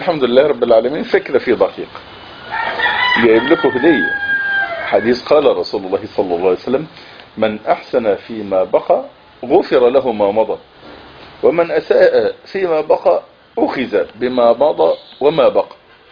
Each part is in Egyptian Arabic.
الحمد لله رب العالمين فكرة في دقيق جايب لكم هدية حديث قال رسول الله صلى الله عليه وسلم من أحسن فيما بقى غفر له ما مضى ومن أساء فيما بقى أخذ بما مضى وما بقى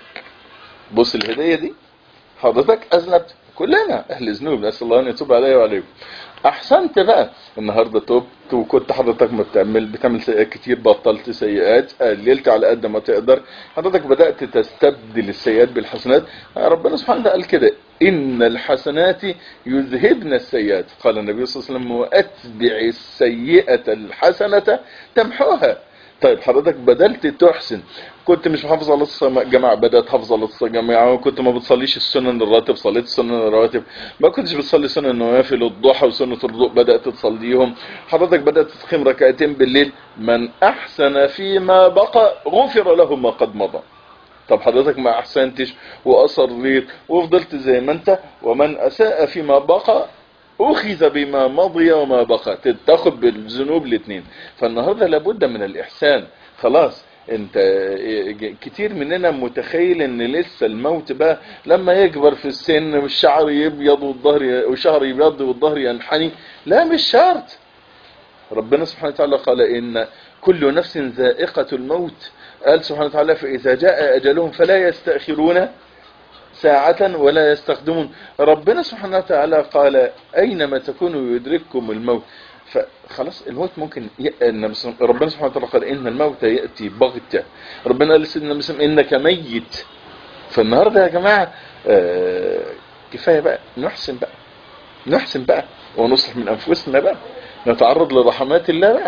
بص الهدية دي حضرتك أذنبت كلنا أهل ذنوب نسأل الله أن يتوب علي وعليكم أحسنت بقى النهاردة توبت وكنت حضرتك ما بتعمل بتعمل سيئات كتير بطلت سيئات قللت على قد ما تقدر حضرتك بدأت تستبدل السيئات بالحسنات ربنا سبحانه وتعالى قال كده إن الحسنات يذهبن السيئات قال النبي صلى الله عليه وسلم وأتبع السيئة الحسنة تمحوها طيب حضرتك بدلت تحسن كنت مش محافظ على الصلاة جماعة بدأت حافظ على الصلاة جماعة وكنت ما بتصليش السنن الراتب صليت السنن الرواتب ما كنتش بتصلي سنن النوافل الضحى وسنة الرضوء بدأت تصليهم حضرتك بدأت تقيم ركعتين بالليل من أحسن فيما بقى غفر له ما قد مضى طب حضرتك ما أحسنتش وأصريت وفضلت زي ما أنت ومن أساء فيما بقى أخذ بما مضي وما بقى تاخد بالذنوب الاثنين فالنهاردة لابد من الإحسان خلاص انت كتير مننا متخيل ان لسه الموت بقى لما يكبر في السن والشعر يبيض والظهر والشعر يبيض والظهر ينحني لا مش شرط ربنا سبحانه وتعالى قال ان كل نفس ذائقة الموت قال سبحانه وتعالى فإذا جاء أجلهم فلا يستأخرون ساعة ولا يستخدمون ربنا سبحانه وتعالى قال أينما تكونوا يدرككم الموت فخلاص الموت ممكن ي... ربنا سبحانه وتعالى قال إن الموت يأتي بغتة ربنا قال لسيدنا مسلم إنك ميت فالنهاردة يا جماعة آه كفاية بقى نحسن بقى نحسن بقى ونصلح من أنفسنا بقى نتعرض لرحمات الله بقى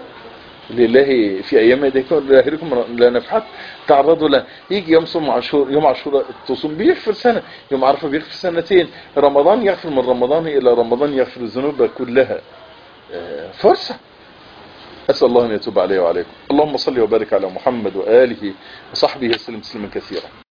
لله في ايام يكون لاهلكم لا نفحت تعرضوا له يجي يوم صوم عاشور يوم عاشوراء تصوم بيغفر سنه يوم عرفه بيغفر سنتين رمضان يغفر من رمضان الى رمضان يغفر الذنوب كلها فرصه اسال الله ان يتوب علي وعليكم اللهم صل وبارك على محمد واله وصحبه وسلم تسليما كثيرا